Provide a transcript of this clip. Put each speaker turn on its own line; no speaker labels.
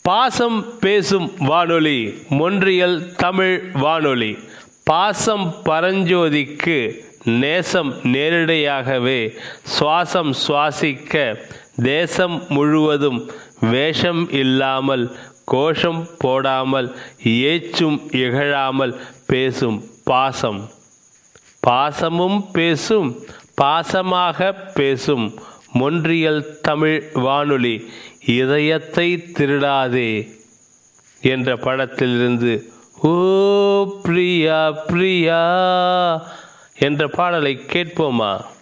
பாசம் பேசும் வானொலி மொன்றியல் தமிழ் வானொலி பாசம் பரஞ்சோதிக்கு நேசம் நேரடியாகவே சுவாசம் சுவாசிக்க தேசம் முழுவதும் வேஷம் இல்லாமல் கோஷம் போடாமல் ஏச்சும் இகழாமல் பேசும் பாசம் பாசமும் பேசும் பாசமாக பேசும் மொன்றியல் தமிழ் வானொலி இதயத்தை திருடாதே என்ற படத்திலிருந்து ஓ பிரியா பிரியா என்ற பாடலை கேட்போமா